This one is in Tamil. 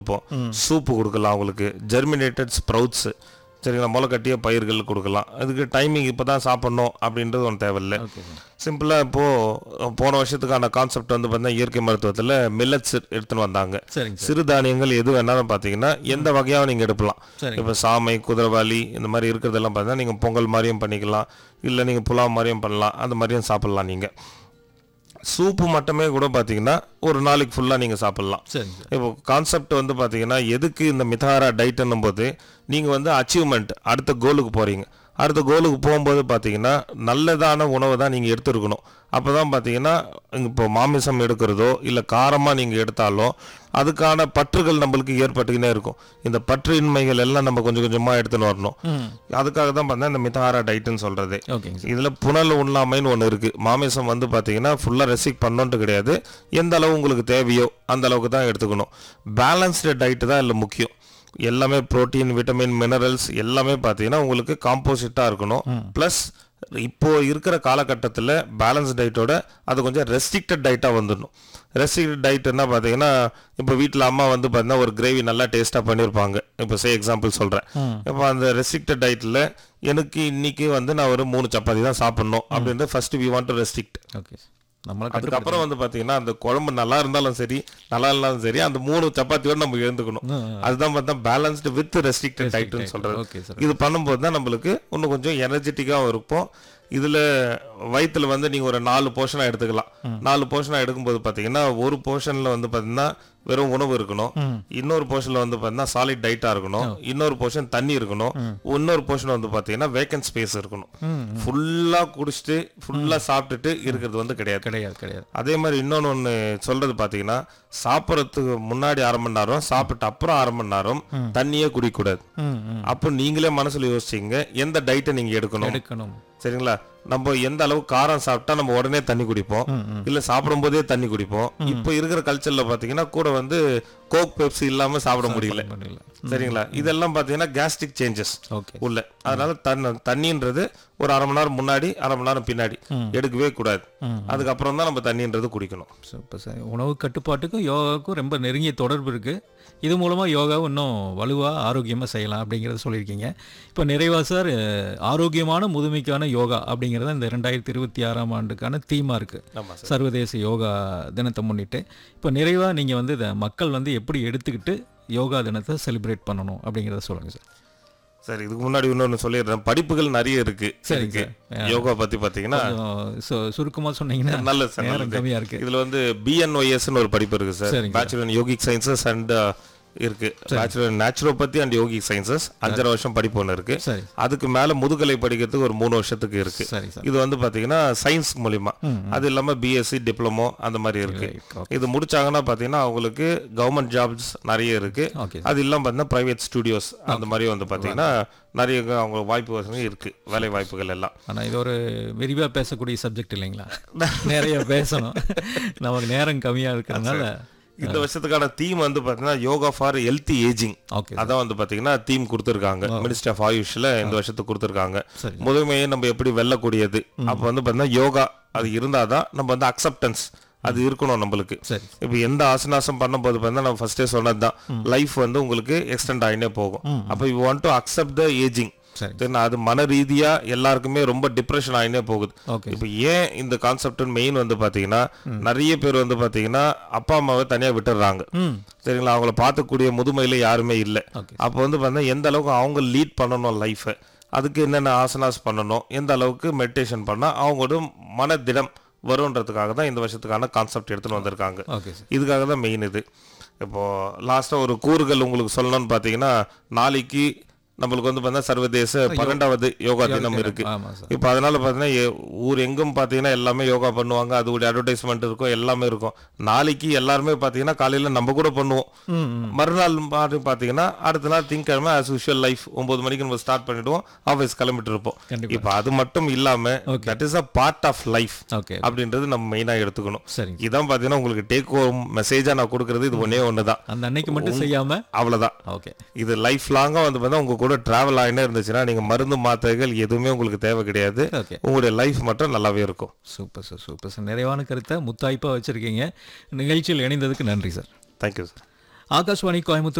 கொடுப்போம் சூப்பு கொடுக்கலாம் அவங்களுக்கு ஜெர்மினேட்டட் ஸ்ப்ரவுட்ஸ் சரிங்களா முளைக்கட்டிய பயிர்கள் கொடுக்கலாம் அதுக்கு டைமிங் இப்போ தான் சாப்பிட்ணும் அப்படின்றது ஒன்று தேவையில்லை ஓகே சார் சிம்பிளாக இப்போது போன வருஷத்துக்கான கான்செப்ட் வந்து பார்த்தீங்கன்னா இயற்கை மருத்துவத்தில் மில்லட்ஸ் எடுத்துன்னு வந்தாங்க சரிங்க சார் சிறுதானியங்கள் எது வேணாலும் பார்த்தீங்கன்னா எந்த வகையாக நீங்கள் எடுக்கலாம் சரிங்க இப்போ சாமை குதிரைவாலி இந்த மாதிரி இருக்கிறதெல்லாம் பார்த்தீங்கன்னா நீங்கள் பொங்கல் மாதிரியும் பண்ணிக்கலாம் இல்லை நீங்கள் புலாவ் மாதிரியும் பண்ணலாம் அந்த மாதிரியும் சாப்பிட்லாம் நீங்கள் சூப்பு மட்டுமே கூட பார்த்தீங்கன்னா ஒரு நாளைக்கு ஃபுல்லாக நீங்கள் சாப்பிட்லாம் சரிங்க சார் இப்போ கான்செப்ட் வந்து பார்த்தீங்கன்னா எதுக்கு இந்த மிதாரா டயட்னும் போது நீங்கள் வந்து அச்சீவ்மெண்ட் அடுத்த கோலுக்கு போகிறீங்க அடுத்த கோலுக்கு போகும்போது பார்த்தீங்கன்னா நல்லதான உணவை தான் நீங்கள் எடுத்துருக்கணும் அப்போ தான் பார்த்தீங்கன்னா இப்போ மாமிசம் எடுக்கிறதோ இல்லை காரமாக நீங்கள் எடுத்தாலோ அதுக்கான பற்றுகள் நம்மளுக்கு ஏற்பட்டுக்கினே இருக்கும் இந்த பற்றின்மைகள் எல்லாம் நம்ம கொஞ்சம் கொஞ்சமாக எடுத்துன்னு வரணும் ம் அதுக்காக தான் பார்த்தா இந்த மிதாரா டயட்டுன்னு சொல்கிறது ஓகேங்க சார் இதில் புனல் உண்ணாமைன்னு ஒன்று இருக்குது மாமிசம் வந்து பார்த்தீங்கன்னா ஃபுல்லாக ரெஸ்ட்ரிக்ட் பண்ணோன்ட்டு கிடையாது எந்த அளவு உங்களுக்கு தேவையோ அந்த அளவுக்கு தான் எடுத்துக்கணும் பேலன்ஸ்டு டயட்டு தான் இல்லை முக்கியம் எல்லாமே புரோட்டீன் விட்டமின் மினரல்ஸ் எல்லாமே பார்த்தீங்கன்னா உங்களுக்கு காம்போசிட்டாக இருக்கணும் ப்ளஸ் இப்போ இருக்கிற காலகட்டத்தில் பேலன்ஸ் டயட்டோட அது கொஞ்சம் ரெஸ்ட்ரிக்டட் டயட்டாக வந்துடணும் ரெஸ்ட்ரிக்டட் டயட் என்ன பார்த்தீங்கன்னா இப்போ வீட்டில் அம்மா வந்து பார்த்தீங்கன்னா ஒரு கிரேவி நல்லா டேஸ்ட்டாக பண்ணியிருப்பாங்க இப்போ சே எக்ஸாம்பிள் சொல்கிறேன் இப்போ அந்த ரெஸ்ட்ரிக்டட் டயட்டில் எனக்கு இன்னைக்கு வந்து நான் ஒரு மூணு சப்பாத்தி தான் சாப்பிட்ணும் அப்படின்றது first we want to restrict okay நம்மளை கட்டுப்படுத்த அதுக்கப்புறம் வந்து பாத்தீங்கன்னா அந்த குழம்பு நல்லா இருந்தாலும் சரி நல்லா இருந்தாலும் சரி அந்த மூணு சப்பாத்தியோட நம்ம எழுந்துக்கணும் அதுதான் பார்த்தா பேலன்ஸ்டு வித் ரெஸ்ட்ரிக்டட் டயட்னு சொல்றது ஓகே சார் இது பண்ணும்போது தான் நம்மளுக்கு இன்னும் கொஞ்சம் எனர்ஜெட்டிக்காகவும் இருப்போம் இதுல வயித்துல வந்து நீங்க ஒரு நாலு போர்ஷனா எடுத்துக்கலாம் நாலு போர்ஷனா எடுக்கும்போது பாத்தீங்கன்னா ஒரு போர்ஷன்ல வந்து பாத்தீங்கன்னா வெறும் உணவு இருக்கணும் இன்னொரு போர்ஷன்ல வந்து பாத்தீங்கன்னா சாலிட் டயட்டா இருக்கணும் இன்னொரு போர்ஷன் தண்ணி இருக்கணும் இன்னொரு போர்ஷன் வந்து பாத்தீங்கன்னா வேக்கன்ட் ஸ்பேஸ் இருக்கணும் ஃபுல்லா குடிச்சிட்டு ஃபுல்லா சாப்பிட்டுட்டு இருக்கிறது வந்து கிடையாது கிடையாது கிடையாது அதே மாதிரி இன்னொன்று ஒன்று சொல்றது பார்த்தீங்கன்னா சாப்பிட்றதுக்கு முன்னாடி அரை மணி நேரம் சாப்பிட்டு அப்புறம் அரை மணி நேரம் தண்ணியே குடிக்கக்கூடாது ம் ம் அப்போ நீங்களே மனசுல யோசிச்சிங்க எந்த டயட்டை நீங்க எடுக்கணும் எடுக்கணும் சரிங்களா நம்ம எந்த அளவு காரம் சாப்பிட்டா நம்ம உடனே தண்ணி குடிப்போம் இல்ல சாப்பிடும் போதே தண்ணி குடிப்போம் இப்போ இருக்கிற கல்ச்சர்ல பாத்தீங்கன்னா கூட வந்து கோக் பெப்சி இல்லாம சாப்பிட முடியல பண்ணல சரிங்களா இதெல்லாம் பாத்தீங்கன்னா கேஸ்ட்ரிக் சேஞ்சஸ் ஓகே உள்ள அதனால தண்ணி தண்ணின்றது ஒரு அரை மணி நேரம் முன்னாடி அரை மணி நேரம் பின்னாடி எடுக்கவே கூடாது அதுக்கப்புறம் தான் நம்ம தண்ணின்றது குடிக்கணும் சூப்பர் சார் உணவு கட்டுப்பாட்டுக்கும் யோகாவுக்கும் ரொம்ப நெருங்கிய தொடர்பு இருக்குது இது மூலமாக யோகாவை இன்னும் வலுவாக ஆரோக்கியமாக செய்யலாம் அப்படிங்கிறத சொல்லியிருக்கீங்க இப்போ நிறைவா சார் அஹ், ஆரோக்கியமான முதுமைக்கான யோகா அப்படிங்கிறது இந்த ரெண்டாயிரத்தி இருபத்தி ஆறாம் ஆண்டுக்கான தீமாக இருக்குது ஆமா சார் சர்வதேச யோகா தினத்தை முன்னிட்டு இப்போ நிறைவாக நீங்கள் வந்து இதை மக்கள் வந்து எப்படி எடுத்துக்கிட்டு யோகா தினத்தை செலிப்ரேட் பண்ணணும் அப்படிங்கிறத சொல்லுங்கள் சார் சரி இதுக்கு முன்னாடி இன்னொன்னு சொல்லிடுறேன் படிப்புகள் நிறைய இருக்கு சரிங்க இருக்கு. யோகா பத்தி பாத்தீங்கன்னா சுருக்கமாக சொன்னீங்கன்னா நல்ல சார் நேரம் நல்லது. கம்மியாக இருக்குது இதுல வந்து பிஎன்ஒஎஸ்னு ஒரு படிப்பு இருக்கு சார் சரிங்க bachelor in yogic sciences and இருக்கு bachelor naturopathy and yogic sciences அஞ்சரை வருஷம் படிப்பு ஒன்று இருக்கு சரி அதுக்கு மேல முதுகலை படிக்கிறதுக்கு ஒரு மூணு வருஷத்துக்கு இருக்கு சரி சார் இது வந்து பாத்தீங்கன்னா சயின்ஸ் மூலியமா அது இல்லாம பிஎஸ்சி டிப்ளமோ அந்த மாதிரி இருக்கு Right, இது முடிச்சாங்கன்னா பாத்தீங்கன்னா அவங்களுக்கு கவர்மெண்ட் ஜாப்ஸ் நிறைய இருக்கு ஓகே அது இல்லாம பார்த்தீங்கன்னா பிரைவேட் ஸ்டுடியோஸ் அந்த மாதிரி வந்து பாத்தீங்கன்னா நிறைய அவங்க வாய்ப்பு வசதி இருக்கு வேலை வாய்ப்புகள் எல்லாம் ஆனால் இது ஒரு விரிவாக பேசக்கூடிய சப்ஜெக்ட் இல்லைங்களா நிறைய பேசணும் நமக்கு நேரம் கம்மியாக இருக்கிறதுனால இந்த வருஷத்துக்கான தீம் வந்து பாத்தீங்கன்னா yoga for healthy ageing okay அதான் வந்து பாத்தீங்கன்னா தீம் கொடுத்துருக்காங்க மினிஸ்டர் ஆஃப் ஆயுஷ்ல இந்த வருஷத்துக்கு கொடுத்துருக்காங்க சரி முதுமையை நம்ம எப்படி வெல்லக்கூடியது அப்ப வந்து பாத்தீங்கன்னா யோகா அது இருந்தாதான் நம்ம வந்து அக்செப்டன்ஸ் அது இருக்கணும் நம்மளுக்கு சரி இப்போ எந்த ஆசனாசம் பண்ணும்போது பார்த்தா நம்ம ஃபர்ஸ்டே சொன்னதுதான் லைஃப் வந்து உங்களுக்கு எக்ஸ்டெண்ட் ஆகினே போகும் அப்போ you want to accept the ageing சரி சரிண்ணா அது மன ரீதியா எல்லாருக்குமே ரொம்ப டிப்ரெஷன் ஆகினே போகுது ஓகே இப்போ ஏன் இந்த கான்செப்ட் மெயின் வந்து பாத்தீங்கன்னா நிறைய பேர் வந்து பாத்தீங்கன்னா அப்பா அம்மாவை தனியா விட்டுடுறாங்க ம் சரிங்களா அவங்கள பார்த்துக்கூடிய முதுமையில யாருமே இல்லை ஓகே அப்போ வந்து பார்த்தீங்கன்னா எந்த அளவுக்கு அவங்க லீட் பண்ணணும் லைஃபை அதுக்கு என்னென்ன ஆசனாஸ் பண்ணணும் எந்த அளவுக்கு மெடிடேஷன் பண்ணால் அவங்களோட மனதிடம் வரும்ன்றதுக்காக தான் இந்த வருஷத்துக்கான கான்செப்ட் எடுத்துன்னு வந்திருக்காங்க ஓகே சார் இதுக்காக தான் மெயின் இது இப்போ லாஸ்ட்டாக ஒரு கூறுகள் உங்களுக்கு சொல்லணும்னு பார்த்தீங்கன்னா நாளைக்கு நம்மளுக்கு வந்து பார்த்தீங்கன்னா சர்வதேச பன்னெண்டாவது யோகா தினம் இருக்கு ஆமாம் சார் இப்போ அதனால பார்த்தீங்கன்னா எ- ஊர் எங்கும் பார்த்தீங்கன்னா எல்லாமே யோகா பண்ணுவாங்க அதோடைய அட்வர்டைஸ்மெண்ட் இருக்கும் எல்லாமே இருக்கும் நாளைக்கு எல்லாருமே பார்த்தீங்கன்னா காலையில் நம்ம கூட பண்ணுவோம் ம் ம் மறுநாள் மாதிரி பார்த்தீங்கன்னா அடுத்த நாள் திங்கக்கிழமை ஆஸ் யூஷுவல் லைஃப் ஒன்பது மணிக்கு நம்ம ஸ்டார்ட் பண்ணிடுவோம் ஆஃபீஸ் கிளம்பிட்டு இருப்போம் கண்டிப்பா. இப்போ அது மட்டும் இல்லாம that is a part of life okay அப்படின்றது நம்ம மெயினாக எடுத்துக்கணும் சரிங்க இதான் பார்த்தீங்கன்னா உங்களுக்கு டேக் ஹோம் மெசேஜாக நான் கொடுக்கறது இது ஒன்னே ஒன்று தான் அந்த அன்னைக்கு மட்டும் செய்யாம அவ்வளோதான் ஓகே இது லைஃப் லாங்காக வந்து பார்த்தா உங்க கூட டிராவல் ஆகினே இருந்துச்சுன்னா நீங்க மருந்து மாத்திரைகள் எதுவுமே உங்களுக்கு தேவை கிடையாது ஓகே உங்களுடைய லைஃப் மட்டும் நல்லாவே இருக்கும் சூப்பர் சார் சூப்பர் சார் நிறைவான கருத்தை முத்தாய்ப்பாக வச்சுருக்கீங்க நிகழ்ச்சியில் இணைந்ததுக்கு நன்றி sir thank you sir Akashvani Coimbatore